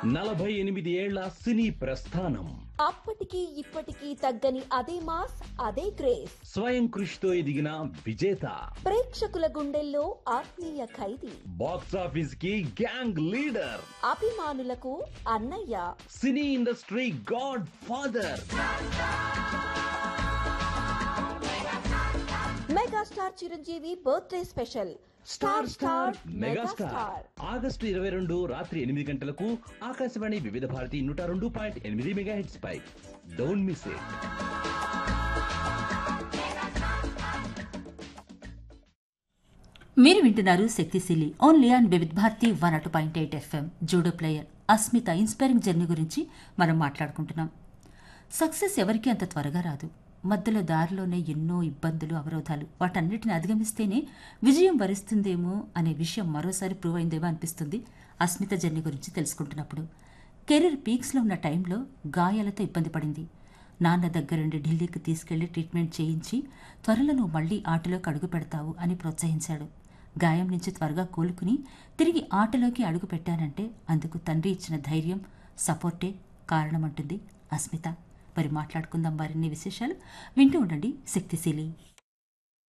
నలభై ఎనిమిది ఏళ్ల సినీ ప్రస్థానం అప్పటికి ఇప్పటికీ తగ్గని అదే మాస్ అదే క్రేజ్ స్వయం కృషితో ఎదిగిన విజేత ప్రేక్షకుల గుండెల్లో ఆత్మీయ ఖైదీ బాక్స్ ఆఫీస్ కి గ్యాంగ్ లీడర్ అభిమానులకు అన్నయ్య cine industry god father megastar Chiranjeevi birthday special star star megastar August ఇరవై రెండు రాత్రి ఎనిమిది గంటలకు ఆకాశవాణి వివిధ భారతి నూట రెండు పాయింట్ ఎనిమిది మెగా హెడ్స్ పై డోంట్ మిస్ ఇట్ మీరు వింటున్నారు Shaktishali only on Vividh Bharati one oh two point eight FM judo player Asmita inspiring journey గురించి మనం మాట్లాడుకుంటున్నాం సక్సెస్ ఎవరికీ అంత త్వరగా రాదు మధ్యలో దారిలోనే ఎన్నో ఇబ్బందులు అవరోధాలు వాటన్నిటిని అధిగమిస్తేనే విజయం వరిస్తుందేమో అనే విషయం మరోసారి ప్రూవ్ అయిందేమో అనిపిస్తుంది అస్మిత జర్నీ గురించి తెలుసుకుంటున్నప్పుడు కెరీర్ పీక్స్లో ఉన్న టైంలో గాయాలతో ఇబ్బంది పడింది నాన్న దగ్గరుండి ఢిల్లీకి తీసుకెళ్లి ట్రీట్మెంట్ చేయించి త్వరలో నువ్వు మళ్లీ ఆటలోకి అడుగు పెడతావు అని ప్రోత్సహించాడు గాయం నుంచి త్వరగా కోలుకుని తిరిగి ఆటలోకి అడుగు పెట్టానంటే అందుకు తండ్రి ఇచ్చిన ధైర్యం సపోర్టే కారణమంటుంది అస్మిత మరి మాట్లాడుకుందాం మరిన్ని విశేషాలు వింటూ ఉండండి శక్తిశీలి